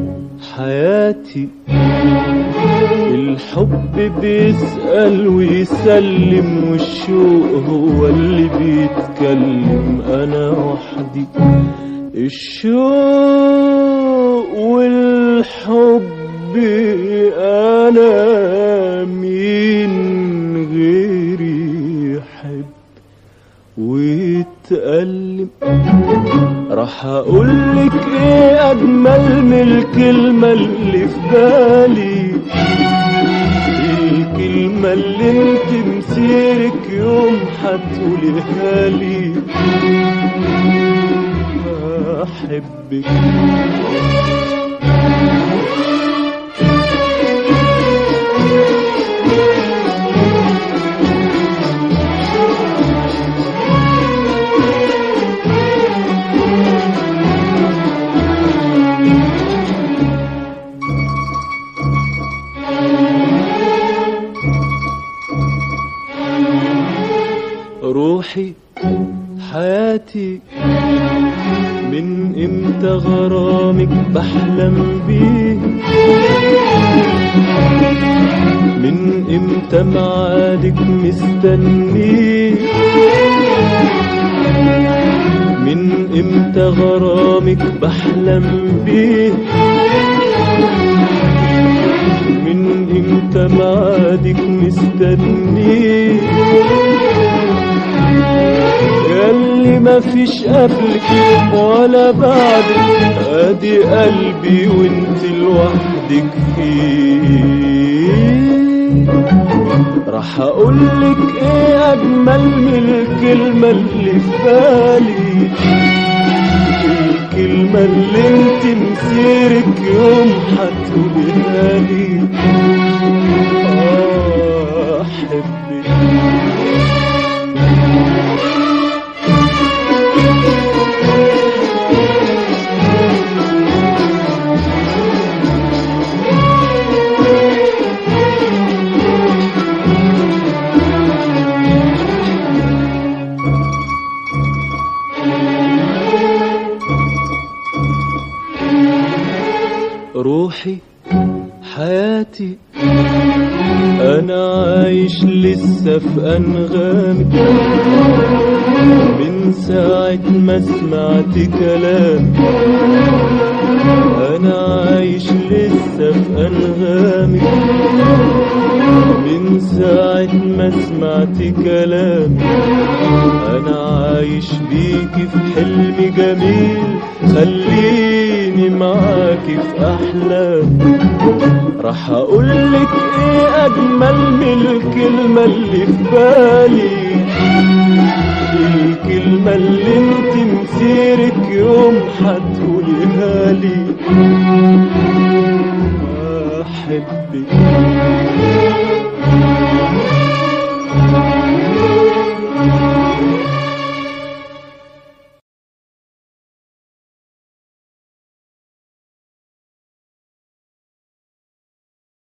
حياتي الحب بيسأل ويسلم والشوق هو اللي بيتكلم أنا وحدي الشوق والحب أنا مين غيري يحب ويتألم راح اقولك ايه اجمل من الكلمة اللي في بالي الكلمة اللي انت مسيرك يوم هتقوليها لي احبك روحي حياتي من امتى غرامك بحلم بيه من امتى معادك مستنيه من امتى غرامك بحلم بيه من امتى معادك مستنيه ياللي ما فيش قبلك ولا بعدك ادي قلبي وانت لوحدك فيه راح اقولك ايه اجمل من الكلمة اللي في بالي الكلمة اللي انت مسيرك يوم هتقولها لي آه احبك روحي حياتي انا عايش لسه في انغامك من ساعة ما سمعت كلامك انا عايش لسه في انغامك من ساعة ما سمعت كلامك انا عايش بيكي في حلم جميل خليني معاكي في احلامك راح اقولك ايه اجمل من الكلمة اللي في بالي الكلمة اللي انت مسيرك يوم هتقوليها لي احب